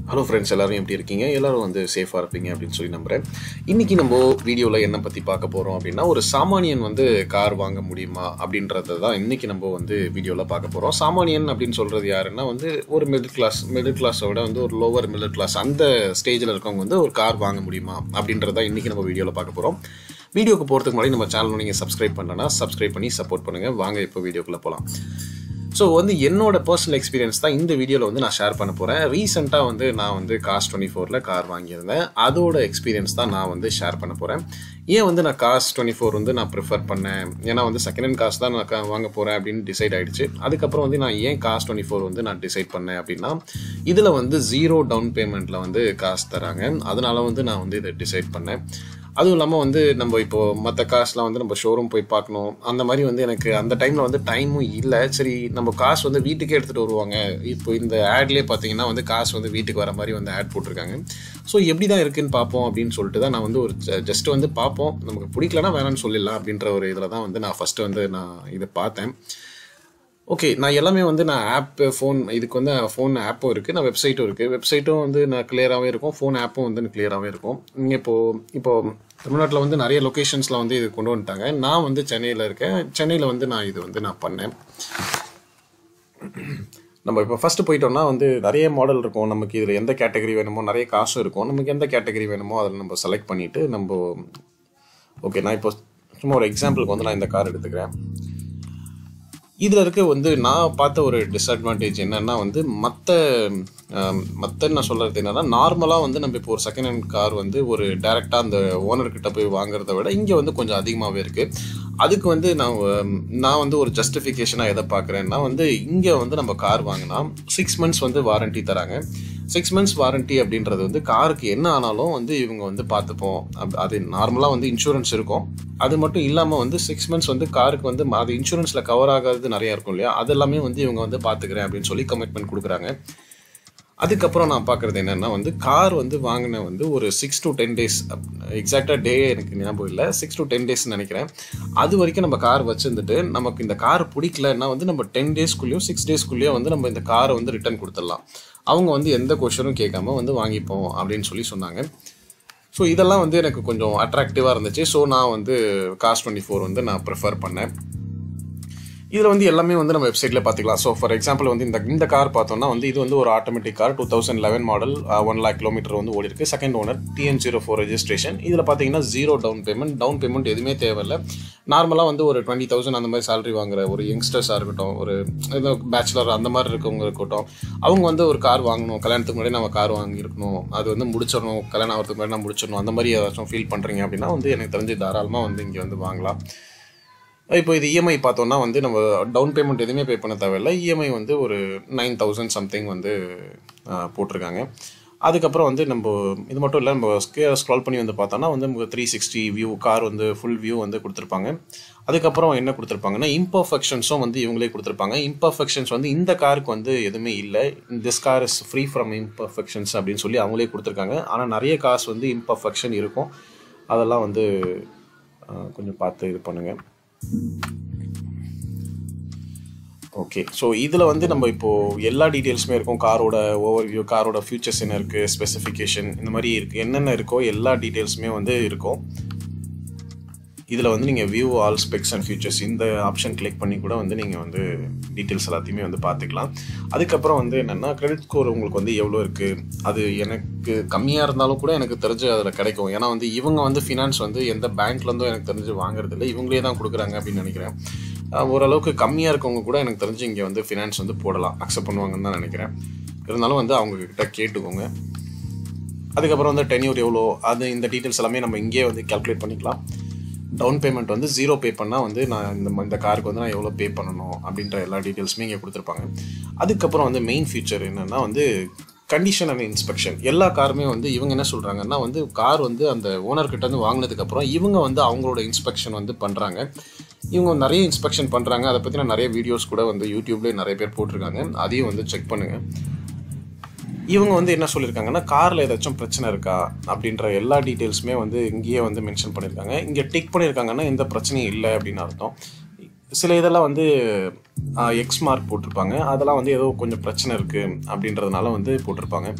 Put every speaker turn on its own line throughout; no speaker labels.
hello friends எல்லாரும் எப்படி இருக்கீங்க எல்லாரும் வந்து சேஃபாக இருப்பீங்க அப்படின்னு சொல்லி நம்புகிறேன் இன்றைக்கி நம்ம வீடியோவில் என்ன பற்றி பார்க்க போகிறோம் அப்படின்னா ஒரு சாமானியன் வந்து கார் வாங்க முடியுமா அப்படின்றத தான் இன்றைக்கி நம்ம வந்து வீடியோவில் பார்க்க போகிறோம் சாமானியன் அப்படின்னு சொல்கிறது யாருன்னா வந்து ஒரு மிடில் கிளாஸ் மிடில் கிளாஸை விட வந்து ஒரு லோவர் மிடில் கிளாஸ் அந்த ஸ்டேஜில் இருக்கவங்க வந்து ஒரு கார் வாங்க முடியுமா அப்படின்றத இன்றைக்கி நம்ம வீடியோவில் பார்க்க போகிறோம் வீடியோக்கு போகிறதுக்கு முன்னாடி நம்ம சேனல் நீங்கள் சப்ஸ்கிரைப் பண்ணலன்னா சப்ஸ்கிரைப் பண்ணி சப்போர்ட் பண்ணுங்கள் வாங்க இப்போ வீடியோக்குள்ளே போகலாம் ஸோ வந்து என்னோட பர்சனல் எக்ஸ்பீரியன்ஸ் தான் இந்த வீடியோவில் வந்து நான் ஷேர் பண்ண போகிறேன் ரீசெண்டாக வந்து நான் வந்து காஸ் டுவெண்ட்டி ஃபோரில் கார் வாங்கியிருந்தேன் அதோட எக்ஸ்பீரியன்ஸ் தான் நான் வந்து ஷேர் பண்ண போகிறேன் ஏன் வந்து நான் காஸ் டுவெண்ட்டி ஃபோர் வந்து நான் ப்ரிஃபர் பண்ணேன் ஏன்னா வந்து செகண்ட் ஹேண்ட் காசு தான் நான் கா- வாங்க போகிறேன் அப்படின்னு டிசைட் ஆயிடுச்சு அதுக்கப்புறம் வந்து நான் ஏன் காஸ் டுவெண்ட்டி ஃபோர் வந்து நான் டிசைட் பண்ணேன் அப்படின்னா இதில் வந்து ஜீரோ டவுன் பேமெண்ட்டில் வந்து காசு தராங்க அதனால வந்து நான் வந்து இதை டிசைட் பண்ணேன் அதுவும் இல்லாமல் வந்து நம்ம இப்போ மற்ற காசுலாம் வந்து நம்ம ஷோரூம் போய் பார்க்கணும் அந்த மாதிரி வந்து எனக்கு அந்த டைமில் வந்து டைமும் இல்லை சரி நம்ம காசு வந்து வீட்டுக்கே எடுத்துகிட்டு வருவாங்க இப்போ இந்த ஆட்லேயே பார்த்தீங்கன்னா வந்து காசு வந்து வீட்டுக்கு வர மாதிரி வந்து ஆட் போட்டிருக்காங்க ஸோ எப்படி தான் இருக்குன்னு பார்ப்போம் அப்படின்னு சொல்லிட்டு தான் நான் வந்து ஒரு ஜஸ்ட் வந்து பார்ப்போம் நமக்கு பிடிக்கலனா வேணாம்னு சொல்லிடலாம் அப்படின்ற ஒரு இதில் தான் வந்து நான் ஃபஸ்ட்டு வந்து நான் இதை பார்த்தேன் ஓகே நான் எல்லாமே வந்து நான் ஆப் ஃபோன் இதுக்கு வந்து ஃபோன் ஆப்பும் இருக்குது நான் வெப்சைட்டும் இருக்குது வெப்சைட்டும் வந்து நான் கிளியராகவே இருக்கும் ஃபோன் ஆப்பும் வந்து கிளியராகவே இருக்கும் இங்கே இப்போது இப்போ தமிழ்நாட்டில் வந்து நிறைய லொக்கேஷன்ஸில் வந்து இது கொண்டு வந்துட்டாங்க நான் வந்து சென்னையில் இருக்கேன் சென்னையில் வந்து நான் இது வந்து நான் பண்ணேன் நம்ம இப்போ ஃபஸ்ட்டு போயிட்டோம்னா வந்து நிறைய மாடல் இருக்கும் நமக்கு இதில் எந்த கேட்டகரி வேணுமோ நிறைய காசும் இருக்கும் நமக்கு எந்த கேட்டகரி வேணுமோ அதில் நம்ம செலக்ட் பண்ணிவிட்டு நம்ம ஓகே நான் இப்போ சும்மா ஒரு எக்ஸாம்பிளுக்கு வந்து நான் இந்த கார் எடுத்துக்கிறேன் இதில் இருக்க வந்து நான் பார்த்த ஒரு டிஸ்அட்வான்டேஜ் என்னன்னா வந்து மற்ற மற்ற நான் சொல்கிறது என்னன்னா நார்மலாக வந்து நம்ம இப்போ ஒரு செகண்ட் ஹேண்ட் கார் வந்து ஒரு டைரெக்டாக அந்த ஓனர்கிட்ட போய் வாங்குறத விட இங்கே வந்து கொஞ்சம் அதிகமாகவே இருக்குது அதுக்கு வந்து நான் அஹ், நான் வந்து ஒரு ஜஸ்டிஃபிகேஷனாக எதை பார்க்குறேன்னா வந்து இங்கே வந்து நம்ம கார் வாங்கினா சிக்ஸ் மந்த்ஸ் வந்து வாரண்டி தராங்க சிக்ஸ் மந்த்ஸ் வாரண்டி அப்படின்றது வந்து காருக்கு என்ன ஆனாலும் வந்து இவங்க வந்து பார்த்துப்போம் அப்- அது நார்மலாக வந்து இன்சூரன்ஸ் இருக்கும் அது மட்டும் இல்லாமல் வந்து சிக்ஸ் மந்த்ஸ் வந்து காருக்கு வந்து அது இன்சூரன்ஸில் கவர் ஆகாதது நிறைய இருக்கும் இல்லையா அதெல்லாமே வந்து இவங்க வந்து பார்த்துக்கிறேன் அப்படின்னு சொல்லி கமிட்மெண்ட் கொடுக்குறாங்க அதுக்கப்புறம் நான் பார்க்குறது என்னென்னா வந்து கார் வந்து வாங்கின வந்து ஒரு சிக்ஸ் to டென் டேஸ் எக்ஸாக்டாக டே எனக்கு ஞாபகம் இல்லை சிக்ஸ் to டென் டேஸ் நினைக்கிறேன் அது வரைக்கும் நம்ம கார் வச்சுருந்துட்டு நமக்கு இந்த கார் பிடிக்கலன்னா வந்து நம்ம டென் டேஸ்க்குள்ளேயும் சிக்ஸ் டேஸ்க்குள்ளேயோ வந்து நம்ம இந்த காரை வந்து ரிட்டர்ன் கொடுத்துடலாம் அவங்க வந்து எந்த கொஷனும் கேட்காம வந்து வாங்கிப்போம் அப்படின்னு சொல்லி சொன்னாங்க ஸோ இதெல்லாம் வந்து எனக்கு கொஞ்சம் அட்ராக்டிவாக இருந்துச்சு ஸோ நான் வந்து காஸ் டுவெண்ட்டி ஃபோர் வந்து நான் ப்ரிஃபர் பண்ணேன் இதில் வந்து எல்லாமே வந்து நம்ம வெப்சைட்டில் பார்த்துக்கலாம் ஸோ ஃபார் எக்ஸாம்பிள் வந்து இந்த இந்த கார் பார்த்தோம்னா வந்து இது வந்து ஒரு automatic car two thousand eleven model one lakh kilometre வந்து ஓடி இருக்கு second owner TN zero four registration இதில் பார்த்தீங்கன்னா zero down payment down payment எதுவுமே தேவையில்லை நார்மலாக வந்து ஒரு டுவெண்ட்டி தௌசண்ட் அந்த மாதிரி salary வாங்குற ஒரு யங்ஸ்டர்ஸாக இருக்கட்டும் ஒரு ஏதோ பேச்சுலர் அந்த மாதிரி இருக்கவங்க இருக்கட்டும் அவங்க வந்து ஒரு கார் வாங்கணும் கல்யாணத்துக்கு முன்னாடி நம்ம கார் வாங்கியிருக்கணும் அது வந்து முடிச்சிடணும் கல்யாணம் ஆகிறதுக்கு முன்னாடி நான் முடிச்சிடணும் அந்த மாதிரி ஏதாச்சும் ஃபீல் பண்ணுறீங்க அப்படின்னா வந்து எனக்கு தெரிஞ்சு தாராளமாக வந்து இங்கே வந்து வாங்கலாம் இப்போ இது இஎம்ஐ பார்த்தோம்னா வந்து நம்ம டவுன் பேமெண்ட் எதுவுமே பே பண்ண தேவையில்லை இஎம்ஐ வந்து ஒரு நைன் தௌசண்ட் சம்திங் வந்து ஆ, போட்டிருக்காங்க அதுக்கப்புறம் வந்து நம்ம இது மட்டும் இல்லை நம்ம ஸ்க்ரால் பண்ணி வந்து பார்த்தோம்னா வந்து நமக்கு த்ரீ சிக்ஸ்டி வியூ கார் வந்து ஃபுல் வியூ வந்து கொடுத்துருப்பாங்க அதுக்கப்புறம் என்ன கொடுத்துருப்பாங்கன்னா இம்பர்ஃபெக்ஷன்ஸும் வந்து இவங்களே கொடுத்துருப்பாங்க இம்பர்ஃபெக்ஷன்ஸ் வந்து இந்த காருக்கு வந்து எதுவுமே இல்லை this car is free from imperfections அப்படின்னு சொல்லி அவங்களே கொடுத்துருக்காங்க ஆனால் நிறைய காசு வந்து இம்பர்ஃபெக்ஷன் இருக்கும் அதெல்லாம் வந்து ஆ, கொஞ்சம் பார்த்து இது பண்ணுங்கள் ஓகே ஸோ இதில் வந்து நம்ம இப்போது எல்லா டீட்டெயில்ஸுமே இருக்கும் காரோட ஓவர் வியூ காரோட ஃபியூச்சர்ஸ் என்ன இருக்குது ஸ்பெசிஃபிகேஷன் இந்த மாதிரி இருக்குது என்னென்ன இருக்கோ எல்லா டீட்டெயில்ஸுமே வந்து இருக்கும் இதில் வந்து நீங்கள் view all specs and features இந்த ஆப்ஷன் கிளிக் பண்ணி கூட வந்து நீங்கள் வந்து டீட்டெயில்ஸ் எல்லாத்தையுமே வந்து பார்த்துக்கலாம் அதுக்கப்புறம் வந்து என்னென்னா கிரெடிட் ஸ்கோர் உங்களுக்கு வந்து எவ்வளோ இருக்குது அது எனக்கு கம்மியாக இருந்தாலும் கூட எனக்கு தெரிஞ்சு அதில் கிடைக்கும் ஏன்னா வந்து இவங்க வந்து ஃபினான்ஸ் வந்து எந்த பேங்க்லேருந்தும் எனக்கு தெரிஞ்சு வாங்குறது இல்லை இவங்களே தான் கொடுக்குறாங்க அப்படின்னு நினைக்கிறேன் அஹ் ஓரளவுக்கு கம்மியாக இருக்கவங்க கூட எனக்கு தெரிஞ்சு இங்கே வந்து ஃபினான்ஸ் வந்து போடலாம் அக்செப்ட் பண்ணுவாங்கன்னு தான் நினைக்கிறேன் இருந்தாலும் வந்து அவங்க கிட்ட கேட்டுக்கோங்க அதுக்கப்புறம் வந்து டென்யூர் எவ்வளோ அது இந்த டீட்டெயில்ஸ் எல்லாமே நம்ம இங்கேயே வந்து கால்குலேட் பண்ணிக்கலாம் டவுன் பேமெண்ட் வந்து ஜீரோ பே பண்ணால் வந்து நான் இந்த ம- இந்த காருக்கு வந்து நான் எவ்வளோ பே பண்ணணும் அப்படின்ற எல்லா டீட்டெயில்ஸுமே இங்கே கொடுத்துருப்பாங்க அதுக்கப்புறம் வந்து மெயின் ஃபீச்சர் என்னென்னா வந்து கண்டிஷன் அண்ட் இன்ஸ்பெக்ஷன் எல்லா காருமே வந்து இவங்க என்ன சொல்கிறாங்கன்னா வந்து கார் வந்து அந்த ஓனர்கிட்ட வந்து வாங்கினதுக்கப்புறம் இவங்க வந்து அவங்களோட இன்ஸ்பெக்ஷன் வந்து பண்ணுறாங்க இவங்க நிறைய இன்ஸ்பெக்ஷன் பண்ணுறாங்க அதை பற்றின நிறைய வீடியோஸ் கூட வந்து யூடியூப்லேயே நிறைய பேர் போட்டிருக்காங்க அதையும் வந்து செக் பண்ணுங்கள் இவங்க வந்து என்ன சொல்லியிருக்காங்கன்னா காரில் ஏதாச்சும் பிரச்சனை இருக்கா அப்படின்ற எல்லா டீட்டெயில்ஸுமே வந்து இங்கேயே வந்து மென்ஷன் பண்ணியிருக்காங்க இங்கே டிக் பண்ணியிருக்காங்கன்னா எந்த பிரச்சனையும் இல்லை அப்படின்னு அர்த்தம் சில இதெல்லாம் வந்து எக்ஸ் மார்க் போட்டிருப்பாங்க அதெல்லாம் வந்து ஏதோ கொஞ்சம் பிரச்சனை இருக்குது அப்படின்றதுனால வந்து போட்டிருப்பாங்க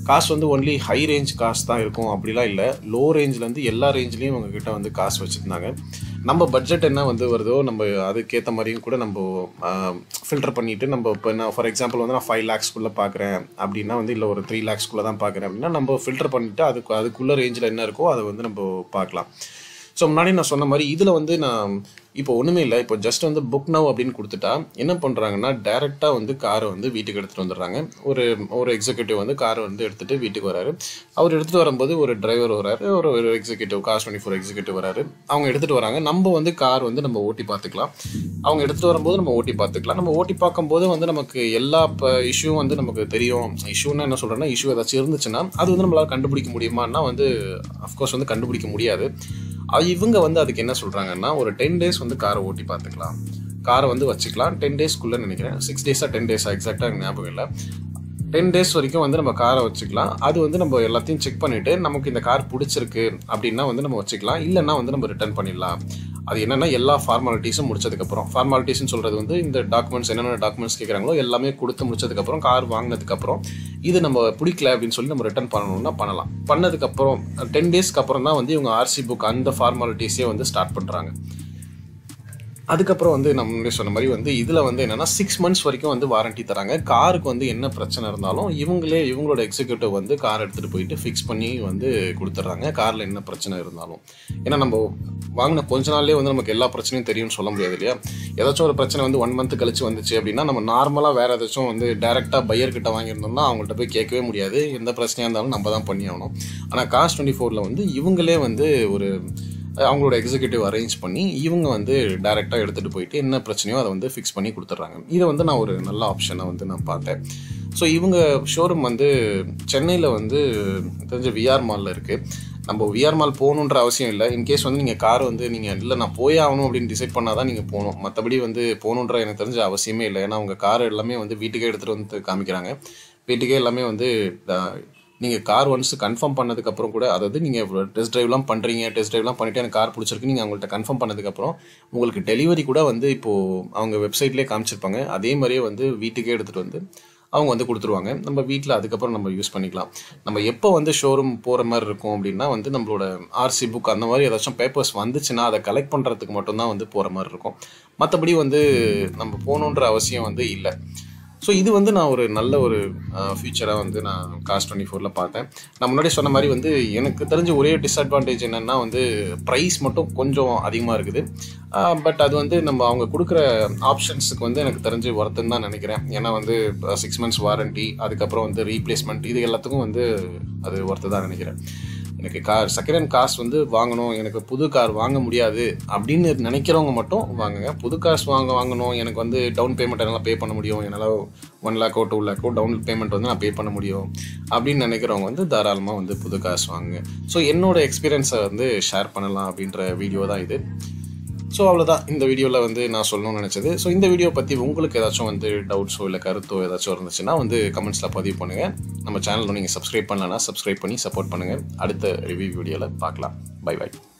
காசு வந்து ஒன்லி ஹை ரேஞ்ச் காசு தான் இருக்கும் அப்படிலாம் இல்லை லோ ரேஞ்சிலேருந்து எல்லா ரேஞ்ச்லேயும் உங்ககிட்ட வந்து காசு வச்சுருந்தாங்க நம்ம பட்ஜெட் என்ன வந்து வருதோ நம்ம அதுக்கேற்ற மாதிரியும் கூட நம்ம ஃபில்டர் பண்ணிவிட்டு நம்ம இப்போ நான் ஃபார் எக்ஸாம்பிள் வந்து நான் ஃபைவ் லேக்ஸ்க்குள்ளே பார்க்குறேன் அப்படின்னா வந்து இல்லை ஒரு த்ரீ லேக்ஸ்க்குள்ளே தான் பார்க்குறேன் அப்படின்னா நம்ம ஃபில்டர் பண்ணிவிட்டு அதுக்கு அதுக்குள்ளே ரேஞ்சில் என்ன இருக்கோ அதை வந்து நம்ம பார்க்கலாம் ஸோ முன்னாடி நான் சொன்ன மாதிரி இதில் வந்து நான் இப்போ ஒன்றுமே இல்லை இப்போ ஜஸ்ட் வந்து புக் நவ் அப்படின்னு கொடுத்துட்டா என்ன பண்ணுறாங்கன்னா டேரெக்டாக வந்து காரை வந்து வீட்டுக்கு எடுத்துகிட்டு வந்துடுறாங்க ஒரு ஒரு எக்ஸிக்யூட்டிவ் வந்து காரை வந்து எடுத்துகிட்டு வீட்டுக்கு வராரு அவர் எடுத்துகிட்டு வரும்போது ஒரு டிரைவர் வராரு ஒரு ஒரு executive car twenty four executive வராரு அவங்க எடுத்துகிட்டு வராங்க நம்ம வந்து கார் வந்து நம்ம ஓட்டி பார்த்துக்கலாம் அவங்க எடுத்துகிட்டு வரும்போது நம்ம ஓட்டி பார்த்துக்கலாம் நம்ம ஓட்டி பார்க்கும்போது வந்து நமக்கு எல்லா இப்போ இஷ்யூ வந்து நமக்கு தெரியும் இஷ்யூன்னா என்ன சொல்கிறேன்னா இஷ்யூ ஏதாச்சும் இருந்துச்சுன்னா அது வந்து நம்மளால் கண்டுபிடிக்க முடியுமான்னா வந்து அஃப்கோர்ஸ் வந்து கண்டுபிடிக்க முடியாது அது இவங்க வந்து அதுக்கு என்ன சொல்கிறாங்கன்னா ஒரு டென் டேஸ் வந்து காரை ஓட்டி பார்த்துக்கலாம் காரை வந்து வச்சுக்கலாம் டென் டேஸ்க்குள்ளே நினைக்கிறேன் சிக்ஸ் டேஸாக டென் டேஸா எக்ஸாக்டாக ஞாபகம் இல்லை டென் டேஸ் வரைக்கும் வந்து நம்ம காரை வச்சுக்கலாம் அது வந்து நம்ம எல்லாத்தையும் செக் பண்ணிவிட்டு நமக்கு இந்த கார் பிடிச்சிருக்கு அப்படின்னா வந்து நம்ம வச்சுக்கலாம் இல்லைன்னா வந்து நம்ம ரிட்டர்ன் பண்ணிடலாம் அது என்னென்னா எல்லா ஃபார்மாலிட்டிஸும் முடிச்சதுக்கப்புறம் ஃபார்மாலிட்டிஸ்னு சொல்கிறது வந்து இந்த டாக்குமெண்ட்ஸ் என்னென்ன டாக்குமெண்ட்ஸ் கேட்குறாங்களோ எல்லாமே கொடுத்து முடிச்சதுக்கப்புறம் கார் வாங்கினதுக்கப்புறம் இது நம்ம பிடிக்கல அப்படின்னு சொல்லி நம்ம ரிட்டர்ன் பண்ணணும்னா பண்ணலாம் பண்ணதுக்கப்புறம் டென் டேஸ்க்கு அப்புறம் தான் வந்து இவங்க ஆர்சி புக் அந்த ஃபார்மாலிட்டிஸே வந்து ஸ்டார்ட் பண்ணுறாங்க அதுக்கப்புறம் வந்து நம்ம முன்னாடி சொன்ன மாதிரி வந்து இதில் வந்து என்னென்னா சிக்ஸ் மந்த்ஸ் வரைக்கும் வந்து வாரண்டி தராங்க காருக்கு வந்து என்ன பிரச்சனை இருந்தாலும் இவங்களே இவங்களோட எக்ஸிக்யூட்டிவ் வந்து கார் எடுத்துகிட்டு போயிட்டு ஃபிக்ஸ் பண்ணி வந்து கொடுத்துட்றாங்க காரில் என்ன பிரச்சனை இருந்தாலும் ஏன்னா நம்ம வாங்கின கொஞ்ச நாள்லேயே வந்து நமக்கு எல்லா பிரச்சனையும் தெரியும்னு சொல்ல முடியாது இல்லையா ஏதாச்சும் ஒரு பிரச்சனை வந்து ஒன் மந்த் கழிச்சு வந்துச்சு அப்படின்னா நம்ம நார்மலாக வேறு ஏதாச்சும் வந்து டேரெக்டாக பையர்கிட்ட வாங்கியிருந்தோம்னா அவங்கள்ட்ட போய் கேட்கவே முடியாது எந்த பிரச்சனையாக இருந்தாலும் நம்ம தான் பண்ணி ஆகணும் ஆனால் காஸ் டுவெண்ட்டி ஃபோரில் வந்து இவங்களே வந்து ஒரு அவங்களோட எக்ஸிக்யூட்டிவ் அரேஞ்ச் பண்ணி இவங்க வந்து டைரெக்டாக எடுத்துகிட்டு போயிட்டு என்ன பிரச்சனையோ அதை வந்து ஃபிக்ஸ் பண்ணி கொடுத்துட்றாங்க இதை வந்து நான் ஒரு நல்ல ஆப்ஷனை வந்து நான் பார்த்தேன் ஸோ இவங்க ஷோரூம் வந்து சென்னையில் வந்து தெரிஞ்ச விஆர் மாலில் இருக்குது நம்ம விஆர் மால் போகணுன்ற அவசியம் இல்லை இன்கேஸ் வந்து நீங்கள் கார் வந்து நீங்கள் இல்லை நான் போயே ஆகணும் அப்படின்னு டிசைட் பண்ணால் தான் நீங்கள் போகணும் மற்றபடி வந்து போகணுன்ற எனக்கு தெரிஞ்ச அவசியமே இல்லை ஏன்னா உங்கள் கார் எல்லாமே வந்து வீட்டுக்கே எடுத்துகிட்டு வந்து காமிக்கிறாங்க வீட்டுக்கே எல்லாமே வந்து நீங்கள் கார் ஒன்ஸ் கன்ஃபார்ம் பண்ணதுக்கப்புறம் கூட அதாவது நீங்கள் டெஸ்ட் ட்ரைவ்லாம் பண்ணுறீங்க டெஸ்ட் ட்ரைவ்லாம் பண்ணிவிட்டு எனக்கு கார் பிடிச்சிருக்கு நீங்கள் அவங்கள்ட்ட கன்ஃபார்ம் பண்ணதுக்கப்புறம் உங்களுக்கு டெலிவரி கூட வந்து இப்போது அவங்க வெப்சைட்லேயே காமிச்சிருப்பாங்க அதே மாதிரியே வந்து வீட்டுக்கே எடுத்துகிட்டு வந்து அவங்க வந்து கொடுத்துருவாங்க நம்ம வீட்டில் அதுக்கப்புறம் நம்ம யூஸ் பண்ணிக்கலாம் நம்ம எப்போ வந்து ஷோரூம் போகிற மாதிரி இருக்கும் அப்படின்னா வந்து நம்மளோட ஆர்சி புக் அந்த மாதிரி ஏதாச்சும் பேப்பர்ஸ் வந்துச்சுன்னா அதை கலெக்ட் பண்ணுறதுக்கு மட்டும்தான் வந்து போகிற மாதிரி இருக்கும் மற்றபடி வந்து நம்ம போகணுன்ற அவசியம் வந்து இல்லை ஸோ இது வந்து நான் ஒரு நல்ல ஒரு ஃபியூச்சராக வந்து நான் காஸ்ட் டுவெண்ட்டி ஃபோரில் பார்த்தேன் நான் முன்னாடி சொன்ன மாதிரி வந்து எனக்கு தெரிஞ்ச ஒரே டிஸ்அட்வான்டேஜ் என்னென்னா வந்து ப்ரைஸ் மட்டும் கொஞ்சம் அதிகமாக இருக்குது பட் அது வந்து நம்ம அவங்க கொடுக்குற ஆப்ஷன்ஸுக்கு வந்து எனக்கு தெரிஞ்சு ஒர்த்துன்னு தான் நினைக்கிறேன் ஏன்னா வந்து சிக்ஸ் மந்த்ஸ் வாரண்ட்டி அதுக்கப்புறம் வந்து ரீப்ளேஸ்மெண்ட் இது எல்லாத்துக்கும் வந்து அது ஒர்த்து தான் நினைக்கிறேன் எனக்கு கார் செகண்ட் ஹேண்ட் காசு வந்து வாங்கணும் எனக்கு புது கார் வாங்க முடியாது அப்படின்னு நினைக்கிறவங்க மட்டும் வாங்குங்க புது காசு வாங்க வாங்கணும் எனக்கு வந்து டவுன் பேமெண்ட் என்னால் பே பண்ண முடியும் என்னால் ஒன் லேக்கோ டூ லேக்கோ டவுன் பேமெண்ட் வந்து நான் பே பண்ண முடியும் அப்படின்னு நினைக்கிறவங்க வந்து தாராளமாக வந்து புது காசு வாங்குங்க ஸோ என்னோட எக்ஸ்பீரியன்ஸை வந்து ஷேர் பண்ணலாம் அப்படின்ற வீடியோ தான் இது ஸோ அவ்வளோதான் இந்த வீடியோவில் வந்து நான் சொல்லணும்னு நினச்சது ஸோ இந்த வீடியோ பற்றி உங்களுக்கு ஏதாச்சும் வந்து டவுட்ஸோ இல்லை கருத்தோ ஏதாச்சும் இருந்துச்சுன்னா வந்து கமெண்ட்ஸில் பதிவு பண்ணுங்கள் நம்ம சேனலில் நீங்கள் சப்ஸ்கிரைப் பண்ணலன்னா சப்ஸ்கிரைப் பண்ணி சப்போர்ட் பண்ணுங்கள் அடுத்த ரிவ்யூ வீடியோவில் பார்க்கலாம் பை பை